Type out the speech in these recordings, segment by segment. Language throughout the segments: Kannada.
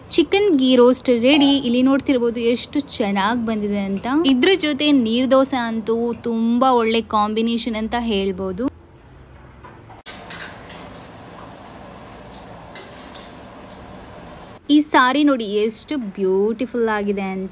ಚಿಕನ್ ಗೀ ರೋಸ್ಟ್ ರೆಡಿ ಇಲ್ಲಿ ನೋಡ್ತಿರ್ಬೋದು ಎಷ್ಟು ಚೆನ್ನಾಗಿ ಬಂದಿದೆ ಅಂತ ಇದ್ರ ಜೊತೆ ನೀರ್ ದೋಸೆ ಅಂತೂ ತುಂಬಾ ಒಳ್ಳೆ ಕಾಂಬಿನೇಷನ್ ಅಂತ ಹೇಳ್ಬೋದು ಈ ಸಾರಿ ನೋಡಿ ಎಷ್ಟು ಬ್ಯೂಟಿಫುಲ್ ಆಗಿದೆ ಅಂತ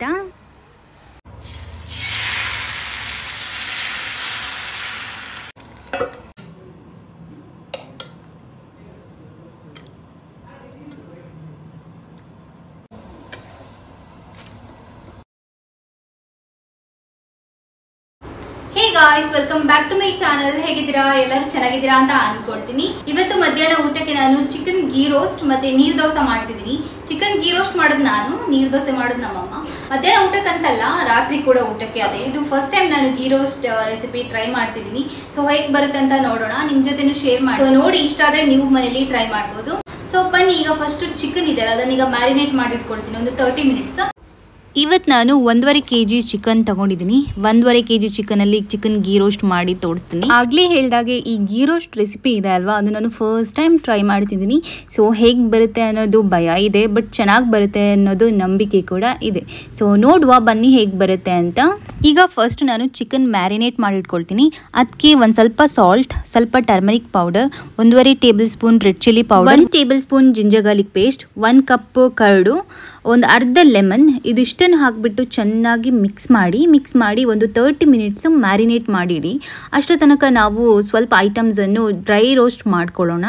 hey guys welcome back to my channel ಹೇಗಿದ್ದೀರಾ ಎಲ್ಲರೂ ಚೆನ್ನಾಗಿದ್ದೀರಾ ಅಂತ ಅನ್ಕೊಳ್ತೀನಿ ಇವತ್ತು ಮಧ್ಯಾಹ್ನ ಊಟಕ್ಕೆ ನಾನು ಚಿಕನ್ ಗೀ ರೋಸ್ಟ್ ಮತ್ತೆ ನೀರ್ ದೋಸೆ ಮಾಡ್ತಿದ್ದೀನಿ ಚಿಕನ್ ಗೀ ರೋಸ್ಟ್ ಮಾಡೋದು ನಾನು ನೀರ್ ದೋಸೆ ಮಾಡೋದು ನಮ್ಮಮ್ಮ ಮಧ್ಯಾಹ್ನ ಊಟಕ್ಕಂತಲ್ಲ ರಾತ್ರಿ ಕೂಡ ಊಟಕ್ಕೆ ಅದೇ ಇದು ಫಸ್ಟ್ ಟೈಮ್ ನಾನು ಗೀ ರೋಸ್ಟ್ ರೆಸಿಪಿ ಟ್ರೈ ಮಾಡ್ತಿದ್ದೀನಿ ಸೊ ಹೇಗ್ ಬರುತ್ತೆ ಅಂತ ನೋಡೋಣ ನಿಮ್ ಜೊತೆನೂ ಶೇರ್ ಮಾಡಿ So, ನೋಡಿ ಇಷ್ಟ ಆದ್ರೆ ನೀವು ಮನೇಲಿ ಟ್ರೈ ಮಾಡ್ಬೋದು ಸೊ ಬನ್ನಿ ಈಗ ಫಸ್ಟ್ ಚಿಕನ್ ಇದೆ ಅದನ್ನ ಈಗ ಮ್ಯಾರಿನೇಟ್ ಮಾಡಿ ಇಟ್ಕೊಳ್ತೀನಿ ಒಂದು ತರ್ಟಿ ಮಿನಿಟ್ಸ್ ಇವತ್ತು ನಾನು ಒಂದೂವರೆ ಕೆ ಜಿ ಚಿಕನ್ ತಗೊಂಡಿದ್ದೀನಿ ಒಂದೂವರೆ ಕೆ ಜಿ ಚಿಕನಲ್ಲಿ ಚಿಕನ್ ಗೀ ರೋಸ್ಟ್ ಮಾಡಿ ತೋರಿಸ್ತೀನಿ ಆಗಲೇ ಹೇಳಿದಾಗೆ ಈ ಗೀ ರೋಸ್ಟ್ ರೆಸಿಪಿ ಇದೆ ಅಲ್ವಾ ಅದು ನಾನು ಫಸ್ಟ್ ಟೈಮ್ ಟ್ರೈ ಮಾಡ್ತಿದ್ದೀನಿ ಸೊ ಹೇಗೆ ಬರುತ್ತೆ ಅನ್ನೋದು ಭಯ ಇದೆ ಬಟ್ ಚೆನ್ನಾಗಿ ಬರುತ್ತೆ ಅನ್ನೋದು ನಂಬಿಕೆ ಕೂಡ ಇದೆ ಸೊ ನೋಡುವ ಬನ್ನಿ ಹೇಗೆ ಬರುತ್ತೆ ಅಂತ ಈಗ ಫಸ್ಟ್ ನಾನು ಚಿಕನ್ ಮ್ಯಾರಿನೇಟ್ ಮಾಡಿಟ್ಕೊಳ್ತೀನಿ ಅದಕ್ಕೆ ಒಂದು ಸ್ವಲ್ಪ ಸಾಲ್ಟ್ ಸ್ವಲ್ಪ ಟರ್ಮರಿಕ್ ಪೌಡರ್ ಒಂದೂವರೆ tablespoon red chilli powder one tablespoon ginger garlic paste ಒಂದು ಕಪ್ ಕರಡು ಒಂದು ಅರ್ಧ ಲೆಮನ್ ಇದಿಷ್ಟನ್ನು ಹಾಕಿಬಿಟ್ಟು ಚೆನ್ನಾಗಿ ಮಿಕ್ಸ್ ಮಾಡಿ ಮಿಕ್ಸ್ ಮಾಡಿ ಒಂದು ತರ್ಟಿ ಮಿನಿಟ್ಸ್ ಮ್ಯಾರಿನೇಟ್ ಮಾಡಿಡಿ ಅಷ್ಟರ ತನಕ ನಾವು ಸ್ವಲ್ಪ ಐಟಮ್ಸನ್ನು ಡ್ರೈ ರೋಸ್ಟ್ ಮಾಡ್ಕೊಳ್ಳೋಣ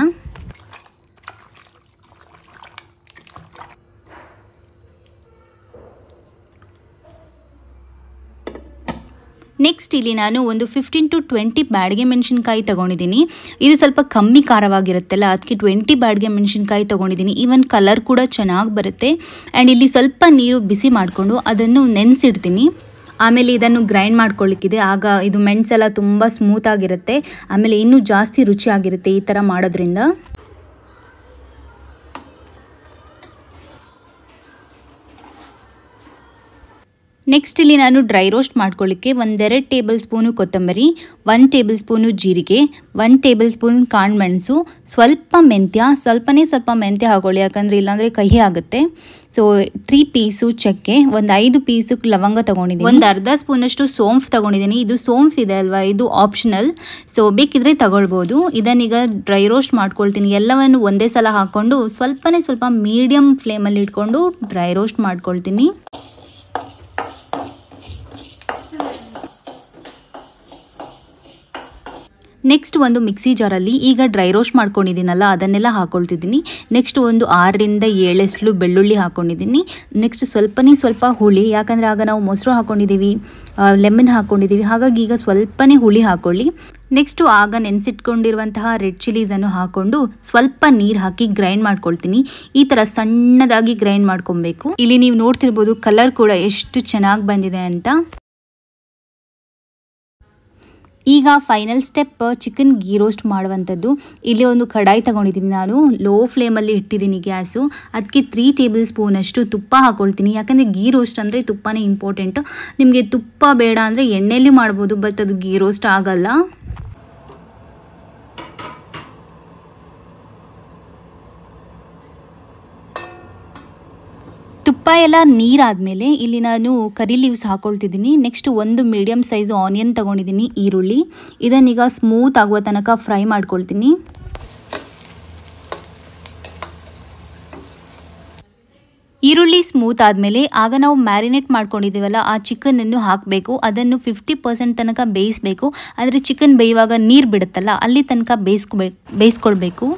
ನೆಕ್ಸ್ಟ್ ಇಲ್ಲಿ ನಾನು ಒಂದು ಫಿಫ್ಟೀನ್ ಟು ಟ್ವೆಂಟಿ ಬ್ಯಾಡಿಗೆ ಮೆಣಸಿನ್ಕಾಯಿ ತೊಗೊಂಡಿದ್ದೀನಿ ಇದು ಸ್ವಲ್ಪ ಕಮ್ಮಿ ಖಾರವಾಗಿರುತ್ತಲ್ಲ ಅದಕ್ಕೆ ಟ್ವೆಂಟಿ ಬ್ಯಾಡಿಗೆ ಮೆಣಸಿನ್ಕಾಯಿ ತೊಗೊಂಡಿದ್ದೀನಿ ಈವನ್ ಕಲರ್ ಕೂಡ ಚೆನ್ನಾಗಿ ಬರುತ್ತೆ ಆ್ಯಂಡ್ ಇಲ್ಲಿ ಸ್ವಲ್ಪ ನೀರು ಬಿಸಿ ಮಾಡಿಕೊಂಡು ಅದನ್ನು ನೆನೆಸಿಡ್ತೀನಿ ಆಮೇಲೆ ಇದನ್ನು ಗ್ರೈಂಡ್ ಮಾಡ್ಕೊಳ್ಳಿಕ್ಕಿದೆ ಆಗ ಇದು ಮೆಣಸೆಲ್ಲ ತುಂಬ ಸ್ಮೂತಾಗಿರುತ್ತೆ ಆಮೇಲೆ ಇನ್ನೂ ಜಾಸ್ತಿ ರುಚಿಯಾಗಿರುತ್ತೆ ಈ ಥರ ಮಾಡೋದ್ರಿಂದ ನೆಕ್ಸ್ಟ್ ಇಲ್ಲಿ ನಾನು ಡ್ರೈ ರೋಸ್ಟ್ ಮಾಡ್ಕೊಳ್ಳಿಕ್ಕೆ ಒಂದೆರಡು ಟೇಬಲ್ ಸ್ಪೂನು ಕೊತ್ತಂಬರಿ ಒನ್ ಟೇಬಲ್ ಸ್ಪೂನು ಜೀರಿಗೆ ಒನ್ ಟೇಬಲ್ ಸ್ಪೂನ್ ಕಾಳುಮೆಣಸು ಸ್ವಲ್ಪ ಮೆಂತ್ಯ ಸ್ವಲ್ಪನೇ ಸ್ವಲ್ಪ ಮೆಂತ್ಯ ಹಾಕೊಳ್ಳಿ ಯಾಕಂದರೆ ಇಲ್ಲಾಂದರೆ ಕಹಿ ಆಗುತ್ತೆ ಸೊ ತ್ರೀ ಪೀಸು ಚಕ್ಕೆ ಒಂದು ಐದು ಪೀಸು ಲವಂಗ ತೊಗೊಂಡಿದ್ದೀನಿ ಒಂದು ಅರ್ಧ ಸ್ಪೂನಷ್ಟು ಸೋಂಫ್ ತೊಗೊಂಡಿದ್ದೀನಿ ಇದು ಸೋಂಫ್ ಇದೆ ಅಲ್ವಾ ಇದು ಆಪ್ಷನಲ್ ಸೊ ಬೇಕಿದ್ರೆ ತಗೊಳ್ಬೋದು ಇದನ್ನೀಗ ಡ್ರೈ ರೋಸ್ಟ್ ಮಾಡ್ಕೊಳ್ತೀನಿ ಎಲ್ಲವನ್ನು ಒಂದೇ ಸಲ ಹಾಕ್ಕೊಂಡು ಸ್ವಲ್ಪನೇ ಸ್ವಲ್ಪ ಮೀಡಿಯಮ್ ಫ್ಲೇಮಲ್ಲಿ ಇಟ್ಕೊಂಡು ಡ್ರೈ ರೋಸ್ಟ್ ಮಾಡ್ಕೊಳ್ತೀನಿ ನೆಕ್ಸ್ಟ್ ಒಂದು ಮಿಕ್ಸಿ ಜಾರಲ್ಲಿ ಈಗ ಡ್ರೈ ರೋಸ್ಟ್ ಮಾಡ್ಕೊಂಡಿದ್ದೀನಲ್ಲ ಅದನ್ನೆಲ್ಲ ಹಾಕೊಳ್ತಿದ್ದೀನಿ ನೆಕ್ಸ್ಟ್ ಒಂದು ಆರರಿಂದ ಏಳೆಸ್ಲು ಬೆಳ್ಳುಳ್ಳಿ ಹಾಕ್ಕೊಂಡಿದ್ದೀನಿ ನೆಕ್ಸ್ಟ್ ಸ್ವಲ್ಪನೇ ಸ್ವಲ್ಪ ಹುಳಿ ಯಾಕಂದರೆ ಆಗ ನಾವು ಮೊಸರು ಹಾಕ್ಕೊಂಡಿದ್ದೀವಿ ಲೆಮನ್ ಹಾಕ್ಕೊಂಡಿದ್ದೀವಿ ಹಾಗಾಗಿ ಈಗ ಸ್ವಲ್ಪನೇ ಹುಳಿ ಹಾಕ್ಕೊಳ್ಳಿ ನೆಕ್ಸ್ಟು ಆಗ ನೆನೆಸಿಟ್ಕೊಂಡಿರುವಂತಹ ರೆಡ್ ಚಿಲ್ಲೀಸನ್ನು ಹಾಕ್ಕೊಂಡು ಸ್ವಲ್ಪ ನೀರು ಹಾಕಿ ಗ್ರೈಂಡ್ ಮಾಡ್ಕೊಳ್ತೀನಿ ಈ ಥರ ಸಣ್ಣದಾಗಿ ಗ್ರೈಂಡ್ ಮಾಡ್ಕೊಬೇಕು ಇಲ್ಲಿ ನೀವು ನೋಡ್ತಿರ್ಬೋದು ಕಲರ್ ಕೂಡ ಎಷ್ಟು ಚೆನ್ನಾಗಿ ಬಂದಿದೆ ಅಂತ ಈಗ final step chicken ghee roast ಮಾಡುವಂಥದ್ದು ಇಲ್ಲಿ ಒಂದು ಕಡಾಯಿ ತಗೊಂಡಿದ್ದೀನಿ ನಾನು ಲೋ ಫ್ಲೇಮಲ್ಲಿ ಇಟ್ಟಿದ್ದೀನಿ ಗ್ಯಾಸು ಅದಕ್ಕೆ ತ್ರೀ ಟೇಬಲ್ ಸ್ಪೂನಷ್ಟು ತುಪ್ಪ ಹಾಕೊಳ್ತೀನಿ ಯಾಕಂದರೆ ಗೀ ರೋಸ್ಟ್ ಅಂದರೆ ತುಪ್ಪನೇ ಇಂಪಾರ್ಟೆಂಟು ನಿಮಗೆ ತುಪ್ಪ ಬೇಡ ಅಂದರೆ ಎಣ್ಣೆಯಲ್ಲಿ ಮಾಡ್ಬೋದು ಬಟ್ ಅದು ಗೀ ರೋಸ್ಟ್ ಆಗಲ್ಲ ತುಪ್ಪ ಎಲ್ಲ ನೀರಾದಮೇಲೆ ಇಲ್ಲಿ ನಾನು ಕರಿ ಲೀವ್ಸ್ ಹಾಕೊಳ್ತಿದ್ದೀನಿ ನೆಕ್ಸ್ಟ್ ಒಂದು ಮೀಡಿಯಮ್ ಸೈಜು ಆನಿಯನ್ ತೊಗೊಂಡಿದ್ದೀನಿ ಈರುಳ್ಳಿ ಇದನ್ನೀಗ ಸ್ಮೂತ್ ಆಗುವ ತನಕ ಫ್ರೈ ಮಾಡ್ಕೊಳ್ತೀನಿ ಈರುಳ್ಳಿ ಸ್ಮೂತ್ ಆದಮೇಲೆ ಆಗ ನಾವು ಮ್ಯಾರಿನೇಟ್ ಮಾಡ್ಕೊಂಡಿದ್ದೀವಲ್ಲ ಆ ಚಿಕನನ್ನು ಹಾಕಬೇಕು ಅದನ್ನು ಫಿಫ್ಟಿ ಪರ್ಸೆಂಟ್ ತನಕ ಬೇಯಿಸಬೇಕು ಆದರೆ ಚಿಕನ್ ಬೇಯುವಾಗ ನೀರು ಬಿಡುತ್ತಲ್ಲ ಅಲ್ಲಿ ತನಕ ಬೇಯಿಸ್ಕೊಬೇಕು ಬೇಯಿಸ್ಕೊಳ್ಬೇಕು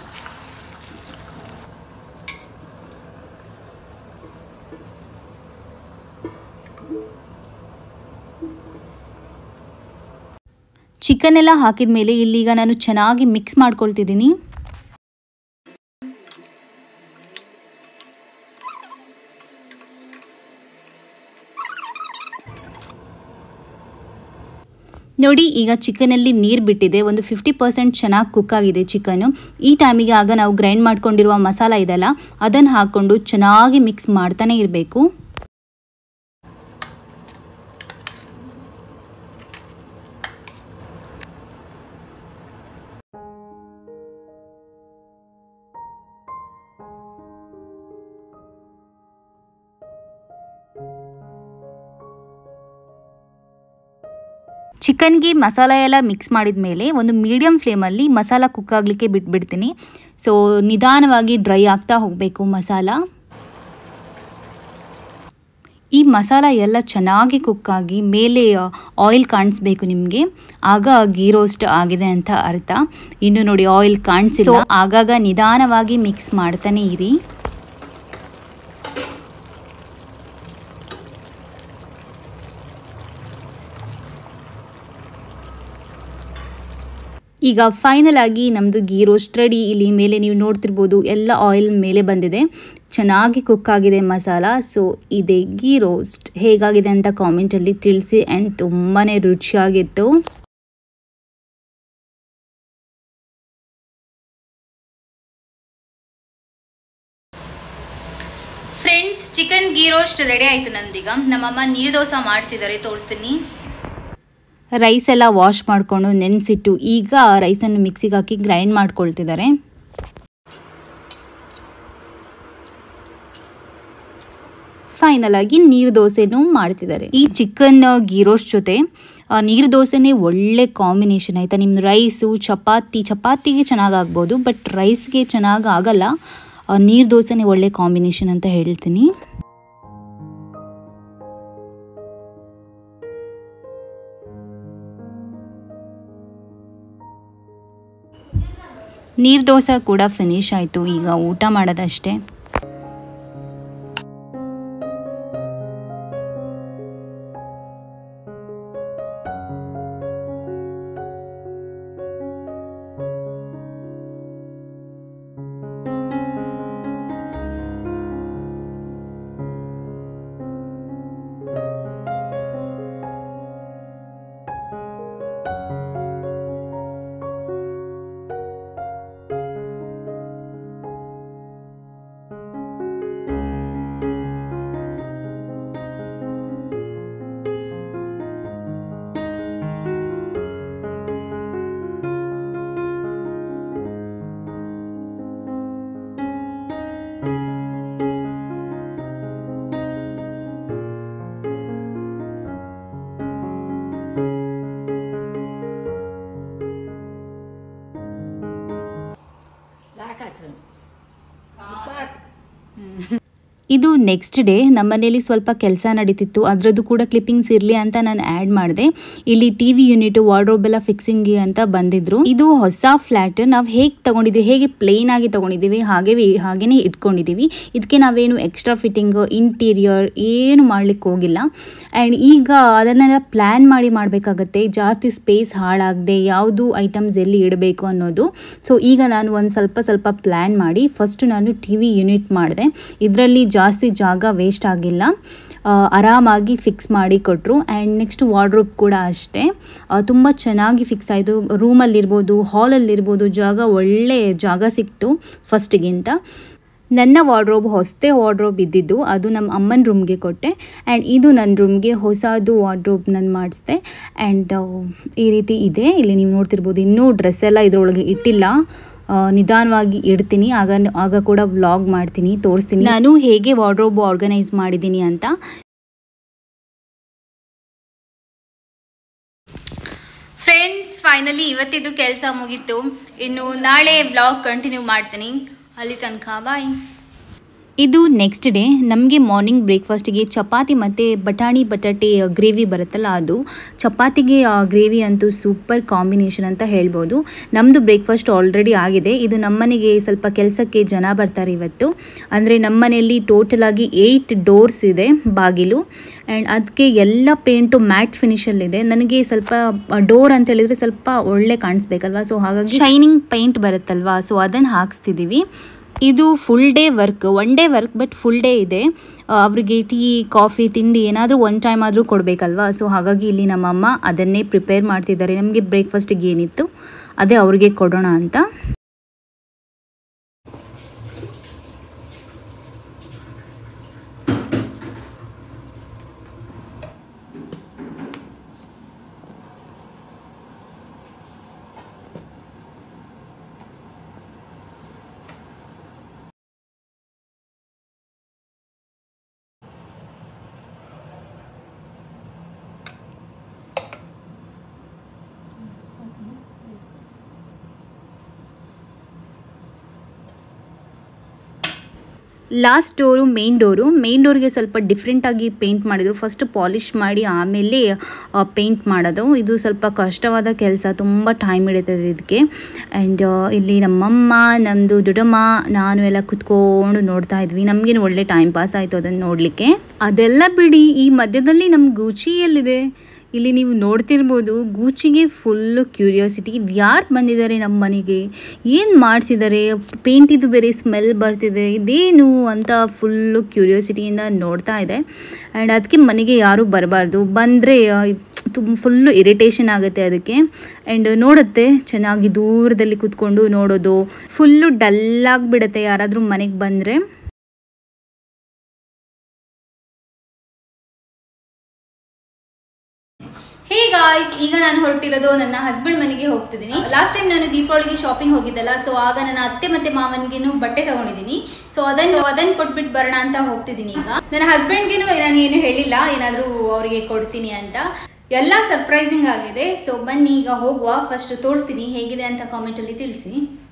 ಚಿಕನ್ ಎಲ್ಲ ಹಾಕಿದ ಮೇಲೆ ಇಲ್ಲೀಗ ನಾನು ಚೆನ್ನಾಗಿ ಮಿಕ್ಸ್ ಮಾಡ್ಕೊಳ್ತಿದ್ದೀನಿ ನೋಡಿ ಈಗ ಚಿಕನಲ್ಲಿ ನೀರು ಬಿಟ್ಟಿದೆ ಒಂದು ಫಿಫ್ಟಿ ಪರ್ಸೆಂಟ್ ಚೆನ್ನಾಗಿ ಕುಕ್ ಆಗಿದೆ ಚಿಕನು ಈ ಟೈಮಿಗೆ ಆಗ ನಾವು ಗ್ರೈಂಡ್ ಮಾಡ್ಕೊಂಡಿರುವ ಮಸಾಲ ಇದೆಲ್ಲ ಅದನ್ನು ಹಾಕ್ಕೊಂಡು ಚೆನ್ನಾಗಿ ಮಿಕ್ಸ್ ಮಾಡ್ತಾನೆ ಇರಬೇಕು ಚಿಕನ್ಗೆ ಮಸಾಲ ಎಲ್ಲ ಮಿಕ್ಸ್ ಮಾಡಿದ ಮೇಲೆ ಒಂದು ಮೀಡಿಯಮ್ ಫ್ಲೇಮಲ್ಲಿ ಮಸಾಲ ಕುಕ್ ಆಗಲಿಕ್ಕೆ ಬಿಟ್ಬಿಡ್ತೀನಿ ಸೊ ನಿಧಾನವಾಗಿ ಡ್ರೈ ಆಗ್ತಾ ಹೋಗಬೇಕು ಮಸಾಲ ಈ ಮಸಾಲ ಎಲ್ಲ ಚೆನ್ನಾಗಿ ಕುಕ್ ಆಗಿ ಮೇಲೆ ಆಯಿಲ್ ಕಾಣಿಸ್ಬೇಕು ನಿಮಗೆ ಆಗ ಗೀ ರೋಸ್ಟ್ ಆಗಿದೆ ಅಂತ ಅರ್ಥ ಇನ್ನು ನೋಡಿ ಆಯಿಲ್ ಕಾಣಿಸಿಲ್ಲ ಆಗಾಗ ನಿಧಾನವಾಗಿ ಮಿಕ್ಸ್ ಮಾಡ್ತಾನೆ ಇರಿ ಈಗ ಫೈನಲ್ ಆಗಿ ನಮ್ಮದು ಗೀ ರೋಸ್ಟ್ ರೆಡಿ ಇಲ್ಲಿ ಮೇಲೆ ನೀವು ನೋಡ್ತಿರ್ಬೋದು ಎಲ್ಲ ಆಯಿಲ್ ಮೇಲೆ ಬಂದಿದೆ ಚೆನ್ನಾಗಿ ಕುಕ್ ಆಗಿದೆ ಮಸಾಲ ಸೊ ಇದೆ ಗೀ ರೋಸ್ಟ್ ಹೇಗಾಗಿದೆ ಅಂತ ಕಾಮೆಂಟಲ್ಲಿ ತಿಳಿಸಿ ಆ್ಯಂಡ್ ತುಂಬಾ ರುಚಿಯಾಗಿತ್ತು friends chicken ghee roast ready ಆಯ್ತು ನಂದೀಗ ನಮ್ಮಮ್ಮ ನೀರ್ ದೋಸೆ ಮಾಡ್ತಿದ್ದಾರೆ ತೋರಿಸ್ತೀನಿ ರೈಸ್ ಎಲ್ಲ ವಾಶ್ ಮಾಡಿಕೊಂಡು ನೆನೆಸಿಟ್ಟು ಈಗ ರೈಸನ್ನು ಮಿಕ್ಸಿಗೆ ಹಾಕಿ ಗ್ರೈಂಡ್ ಮಾಡ್ಕೊಳ್ತಿದ್ದಾರೆ ಫೈನಲ್ ಆಗಿ ನೀರು ದೋಸೆನೂ ಮಾಡ್ತಿದ್ದಾರೆ ಈ ಚಿಕನ್ ಗೀ ರೋಸ್ಟ್ ಜೊತೆ ಆ, ನೀರು ದೋಸೆನೇ ಒಳ್ಳೆ ಕಾಂಬಿನೇಷನ್ ಆಯಿತಾ ನಿಮ್ಮ ರೈಸು ಚಪಾತಿ ಚಪಾತಿಗೆ ಚೆನ್ನಾಗಿ ಆಗ್ಬೋದು ಬಟ್ ರೈಸ್ಗೆ ಚೆನ್ನಾಗಿ ಆಗಲ್ಲ ಆ, ನೀರು ದೋಸೆನೇ ಒಳ್ಳೆ ಕಾಂಬಿನೇಷನ್ ಅಂತ ಹೇಳ್ತೀನಿ ನೀರು ದೋಸೆ ಕೂಡ ಫಿನಿಶ್ ಆಯಿತು ಈಗ ಊಟ ಮಾಡೋದಷ್ಟೇ ಇದು ನೆಕ್ಸ್ಟ್ ಡೇ ನಮ್ಮನೇಲಿ ಸ್ವಲ್ಪ ಕೆಲಸ ನಡೀತಿತ್ತು ಅದರದ್ದು ಕೂಡ ಕ್ಲಿಪ್ಪಿಂಗ್ಸ್ ಇರಲಿ ಅಂತ ನಾನು ಆ್ಯಡ್ ಮಾಡಿದೆ ಇಲ್ಲಿ ಟಿ ವಿ ಯೂನಿಟ್ ವಾರ್ಡ್ರೋಬ್ ಎಲ್ಲ ಫಿಕ್ಸಿಂಗ್ ಅಂತ ಬಂದಿದ್ರು ಇದು ಹೊಸ ಫ್ಲ್ಯಾಟ್ ನಾವು ಹೇಗೆ ತಗೊಂಡಿದ್ದೀವಿ ಹೇಗೆ ಪ್ಲೇನ್ ಆಗಿ ತಗೊಂಡಿದ್ದೀವಿ ಹಾಗೆ ಹಾಗೇನೆ ಇಟ್ಕೊಂಡಿದ್ದೀವಿ ಇದಕ್ಕೆ ನಾವೇನು ಎಕ್ಸ್ಟ್ರಾ ಫಿಟ್ಟಿಂಗ್ ಇಂಟೀರಿಯರ್ ಏನು ಮಾಡ್ಲಿಕ್ಕೆ ಹೋಗಿಲ್ಲ ಆ್ಯಂಡ್ ಈಗ ಅದನ್ನೆಲ್ಲ ಪ್ಲ್ಯಾನ್ ಮಾಡಿ ಮಾಡಬೇಕಾಗತ್ತೆ ಜಾಸ್ತಿ ಸ್ಪೇಸ್ ಹಾಳಾಗದೆ ಯಾವುದು ಐಟಮ್ಸ್ ಎಲ್ಲಿ ಇಡಬೇಕು ಅನ್ನೋದು ಸೊ ಈಗ ನಾನು ಒಂದು ಸ್ವಲ್ಪ ಸ್ವಲ್ಪ ಪ್ಲ್ಯಾನ್ ಮಾಡಿ ಫಸ್ಟ್ ನಾನು ಟಿ ವಿ ಯೂನಿಟ್ ಮಾಡಿದೆ ಇದರಲ್ಲಿ ಜಾಸ್ತಿ ಜಾಗ ವೇಸ್ಟ್ ಆಗಿಲ್ಲ ಆ, ಆರಾಮಾಗಿ ಫಿಕ್ಸ್ ಮಾಡಿ ಕೊಟ್ಟರು ಆ್ಯಂಡ್ ನೆಕ್ಸ್ಟ್ ವಾರ್ಡ್ರೋಬ್ ಕೂಡ ಅಷ್ಟೇ ತುಂಬ ಚೆನ್ನಾಗಿ ಫಿಕ್ಸ್ ಆಯಿತು ರೂಮಲ್ಲಿರ್ಬೋದು ಹಾಲಲ್ಲಿರ್ಬೋದು ಜಾಗ ಒಳ್ಳೆ ಜಾಗ ಸಿಕ್ತು ಫಸ್ಟಿಗಿಂತ ನನ್ನ ವಾರ್ಡ್ರೋಬ್ ಹೊಸದೇ ವಾರ್ಡ್ರೋಬ್ ಇದ್ದಿದ್ದು ಅದು ನಮ್ಮ ಅಮ್ಮನ ರೂಮ್ಗೆ ಕೊಟ್ಟೆ ಆ್ಯಂಡ್ ಇದು ನನ್ನ ರೂಮ್ಗೆ ಹೊಸದು ವಾರ್ಡ್ರೋಬ್ ನಾನು ಮಾಡಿಸ್ದೆ ಆ್ಯಂಡ್ ಈ ರೀತಿ ಇದೆ ಇಲ್ಲಿ ನೀವು ನೋಡ್ತಿರ್ಬೋದು ಇನ್ನೂ ಡ್ರೆಸ್ ಎಲ್ಲ ಇದರೊಳಗೆ ಇಟ್ಟಿಲ್ಲ ಆ, ನಿಧಾನವಾಗಿ ಇಡ್ತೀನಿ ಆಗ ಆಗ ಕೂಡ ವ್ಲಾಗ್ ಮಾಡ್ತೀನಿ ತೋರಿಸ್ತೀನಿ ನಾನು ಹೇಗೆ ವಾರ್ಡ್ರೋಬ್ ಆರ್ಗನೈಸ್ ಮಾಡಿದ್ದೀನಿ ಅಂತ ಫ್ರೆಂಡ್ಸ್ ಫೈನಲಿ ಇವತ್ತಿದ್ದು ಕೆಲಸ ಮುಗೀತು ಇನ್ನು ನಾಳೆ ಬ್ಲಾಗ್ ಕಂಟಿನ್ಯೂ ಮಾಡ್ತೀನಿ ಅಲ್ಲಿ ತನಕ ಬಾಯ್ ಇದು ನೆಕ್ಸ್ಟ್ ಡೇ ನಮಗೆ ಮಾರ್ನಿಂಗ್ ಬ್ರೇಕ್ಫಾಸ್ಟಿಗೆ ಚಪಾತಿ ಮತ್ತು ಬಟಾಣಿ ಬಟಾಟೆ ಗ್ರೇವಿ ಬರುತ್ತಲ್ಲ ಅದು ಚಪಾತಿಗೆ ಗ್ರೇವಿ ಅಂತೂ ಸೂಪರ್ ಕಾಂಬಿನೇಷನ್ ಅಂತ ಹೇಳ್ಬೋದು ನಮ್ಮದು ಬ್ರೇಕ್ಫಾಸ್ಟ್ ಆಲ್ರೆಡಿ ಆಗಿದೆ ಇದು ನಮ್ಮನೆಗೆ ಸ್ವಲ್ಪ ಕೆಲಸಕ್ಕೆ ಜನ ಬರ್ತಾರೆ ಇವತ್ತು ಅಂದರೆ ನಮ್ಮನೆಯಲ್ಲಿ ಟೋಟಲ್ ಆಗಿ ಏಯ್ಟ್ ಡೋರ್ಸ್ ಇದೆ ಬಾಗಿಲು ಆ್ಯಂಡ್ ಅದಕ್ಕೆ ಎಲ್ಲ ಪೇಂಟು ಮ್ಯಾಟ್ ಫಿನಿಷಲ್ಲಿದೆ ನನಗೆ ಸ್ವಲ್ಪ ಡೋರ್ ಅಂತ ಹೇಳಿದರೆ ಸ್ವಲ್ಪ ಒಳ್ಳೆ ಕಾಣಿಸ್ಬೇಕಲ್ವಾ ಸೊ ಹಾಗಾಗಿ ಶೈನಿಂಗ್ ಪೇಂಟ್ ಬರುತ್ತಲ್ವಾ ಸೊ ಅದನ್ನು ಹಾಕ್ಸ್ತಿದ್ದೀವಿ ಇದು full day work one day work but full day ಇದೆ ಆ, ಅವರಿಗೆ ಟೀ ಕಾಫಿ ತಿಂಡಿ ಏನಾದರೂ ಒನ್ ಟೈಮ್ ಆದರೂ ಕೊಡಬೇಕಲ್ವಾ ಸೊ ಹಾಗಾಗಿ ಇಲ್ಲಿ ನಮ್ಮಮ್ಮ ಅದನ್ನೇ ಪ್ರಿಪೇರ್ ಮಾಡ್ತಿದ್ದಾರೆ ನಮಗೆ ಬ್ರೇಕ್ಫಾಸ್ಟಿಗೆ ಏನಿತ್ತು ಅದೇ ಅವ್ರಿಗೆ ಕೊಡೋಣ ಅಂತ last door main door main ಡೋರ್ಗೆ ಸ್ವಲ್ಪ ಡಿಫ್ರೆಂಟಾಗಿ ಪೇಂಟ್ ಮಾಡಿದರು ಫಸ್ಟ್ ಪಾಲಿಷ್ ಮಾಡಿ ಆಮೇಲೆ ಪೇಂಟ್ ಮಾಡೋದು ಇದು ಸ್ವಲ್ಪ ಕಷ್ಟವಾದ ಕೆಲಸ ತುಂಬ ಟೈಮ್ ಹಿಡಿತದೆ ಇದಕ್ಕೆ ಆ್ಯಂಡ್ ಇಲ್ಲಿ ನಮ್ಮಮ್ಮ ನಮ್ಮದು ದೊಡ್ಡಮ್ಮ ನಾನು ಎಲ್ಲ ಕುತ್ಕೊಂಡು ನೋಡ್ತಾ ಇದ್ವಿ ನಮಗೇನು ಒಳ್ಳೆ ಟೈಮ್ ಪಾಸ್ ಆಯಿತು ಅದನ್ನು ನೋಡಲಿಕ್ಕೆ ಅದೆಲ್ಲ ಬಿಡಿ ಈ ಮಧ್ಯದಲ್ಲಿ ನಮ್ಮ ಗೂಚಿ ಎಲ್ಲಿದೆ ಇಲ್ಲಿ ನೀವು ನೋಡ್ತಿರ್ಬೋದು ಗೂಚಿಗೆ ಫುಲ್ಲು ಕ್ಯೂರಿಯಾಸಿಟಿ ಇದು ಯಾರು ಬಂದಿದ್ದಾರೆ ನಮ್ಮ ಮನೆಗೆ ಏನು ಮಾಡಿಸಿದ್ದಾರೆ ಪೇಂಟಿದು ಬೇರೆ ಸ್ಮೆಲ್ ಬರ್ತಿದೆ ಇದೇನು ಅಂತ ಫುಲ್ಲು ಕ್ಯೂರಿಯಾಸಿಟಿಯಿಂದ ನೋಡ್ತಾ ಇದೆ ಆ್ಯಂಡ್ ಅದಕ್ಕೆ ಮನೆಗೆ ಯಾರೂ ಬರಬಾರ್ದು ಬಂದರೆ ತುಂಬ ಫುಲ್ಲು ಇರಿಟೇಷನ್ ಆಗುತ್ತೆ ಅದಕ್ಕೆ ಆ್ಯಂಡ್ ನೋಡುತ್ತೆ ಚೆನ್ನಾಗಿ ದೂರದಲ್ಲಿ ಕೂತ್ಕೊಂಡು ನೋಡೋದು ಫುಲ್ಲು ಡಲ್ಲಾಗಿಬಿಡುತ್ತೆ ಯಾರಾದರೂ ಮನೆಗೆ ಬಂದರೆ ಹೇ ಗಾಯ್ಸ್ ಈಗ ನಾನು ಹೊರಟಿರೋದು ನನ್ನ ಹಸ್ಬೆಂಡ್ ಮನೆಗೆ ಹೋಗ್ತಿದ್ದೀನಿ ಲಾಸ್ಟ್ ಟೈಮ್ ನಾನು ದೀಪಾವಳಿಗೆ ಶಾಪಿಂಗ್ ಹೋಗಿದ್ದಲ್ಲ ಸೊ ಆಗ ನನ್ನ ಅತ್ತೆ ಮತ್ತೆ ಮಾವನ್ಗೆನು ಬಟ್ಟೆ ತಗೊಂಡಿದ್ದೀನಿ ಸೊ ಅದನ್ನು ಅದನ್ನ ಕೊಟ್ಬಿಟ್ಟು ಬರೋಣ ಅಂತ ಹೋಗ್ತಿದ್ದೀನಿ ಈಗ ನನ್ನ ಹಸ್ಬೆಂಡ್ಗೆನು ನಾನು ಏನು ಹೇಳಿಲ್ಲ ಏನಾದರೂ ಅವರಿಗೆ ಕೊಡ್ತೀನಿ ಅಂತ ಎಲ್ಲ ಸರ್ಪ್ರೈಸಿಂಗ್ ಆಗಿದೆ ಸೊ ಬನ್ನಿ ಈಗ ಹೋಗುವ ಫಸ್ಟ್ ತೋರಿಸ್ತೀನಿ ಹೇಗಿದೆ ಅಂತ ಕಾಮೆಂಟ್ ಅಲ್ಲಿ ತಿಳಿಸಿ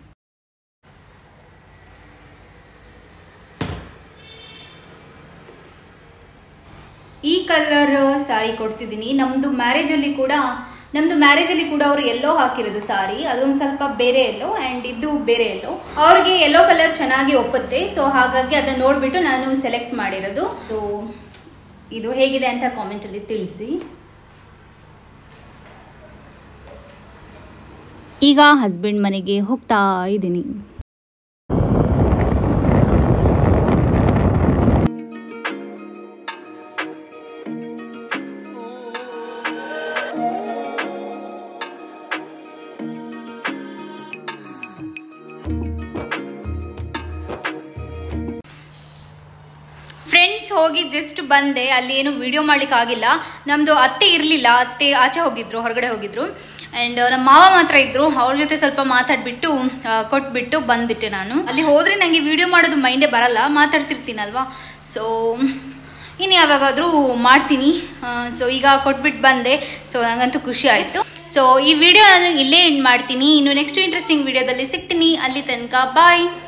ಈ ಕಲರ್ ಸಾರಿ ಕೊಡ್ತಿದ್ದೀನಿ ನಮ್ದು ಮ್ಯಾರೇಜ್ ಅಲ್ಲಿ ಕೂಡ ನಮ್ದು ಮ್ಯಾರೇಜ್ ಅಲ್ಲಿ ಕೂಡ ಅವರು ಎಲ್ಲೋ ಹಾಕಿರೋದು ಸಾರಿ ಅದೊಂದು ಸ್ವಲ್ಪ ಬೇರೆ ಎಲ್ಲೋ ಅಂಡ್ ಇದು ಬೇರೆ ಎಲ್ಲೋ ಅವ್ರಿಗೆ ಎಲ್ಲೋ ಕಲರ್ ಚೆನ್ನಾಗಿ ಒಪ್ಪುತ್ತೆ ಸೊ ಹಾಗಾಗಿ ಅದನ್ನ ನೋಡ್ಬಿಟ್ಟು ನಾನು ಸೆಲೆಕ್ಟ್ ಮಾಡಿರೋದು ಸೊ ಇದು ಹೇಗಿದೆ ಅಂತ ಕಾಮೆಂಟ್ ಅಲ್ಲಿ ತಿಳಿಸಿ ಈಗ ಹಸ್ಬೆಂಡ್ ಮನೆಗೆ ಹೋಗ್ತಾ ಇದ್ದೀನಿ ಫ್ರೆಂಡ್ಸ್ ಹೋಗಿ ಜಸ್ಟ್ ಬಂದೆ ಅಲ್ಲಿ ಏನು ವಿಡಿಯೋ ಮಾಡ್ಲಿಕ್ಕೆ ಆಗಿಲ್ಲ ನಮ್ದು ಅತ್ತೆ ಇರಲಿಲ್ಲ ಅತ್ತೆ ಆಚೆ ಹೋಗಿದ್ರು ಹೊರಗಡೆ ಹೋಗಿದ್ರು ಆ್ಯಂಡ್ ನಮ್ಮ ಮಾವ ಮಾತ್ರ ಇದ್ರು ಅವ್ರ ಜೊತೆ ಸ್ವಲ್ಪ ಮಾತಾಡ್ಬಿಟ್ಟು ಆ, ಕೊಟ್ಬಿಟ್ಟು ಬಂದ್ಬಿಟ್ಟೆ ನಾನು ಅಲ್ಲಿ ಹೋದ್ರೆ ನನಗೆ ವಿಡಿಯೋ ಮಾಡೋದು ಮೈಂಡೇ ಬರಲ್ಲ ಮಾತಾಡ್ತಿರ್ತೀನಲ್ವಾ ಸೊ ಇನ್ನು ಯಾವಾಗಾದರೂ ಮಾಡ್ತೀನಿ ಸೊ ಈಗ ಕೊಟ್ಬಿಟ್ಟು ಬಂದೆ ಸೊ ನಂಗಂತೂ ಖುಷಿ ಆಯಿತು ಸೊ ಈ ವಿಡಿಯೋ ನಾನು ಇಲ್ಲೇ ಎಂಡ್ ಮಾಡ್ತೀನಿ ಇನ್ನು ನೆಕ್ಸ್ಟ್ ಇಂಟ್ರೆಸ್ಟಿಂಗ್ ವಿಡಿಯೋದಲ್ಲಿ ಸಿಗ್ತೀನಿ ಅಲ್ಲಿ ತನಕ ಬಾಯ್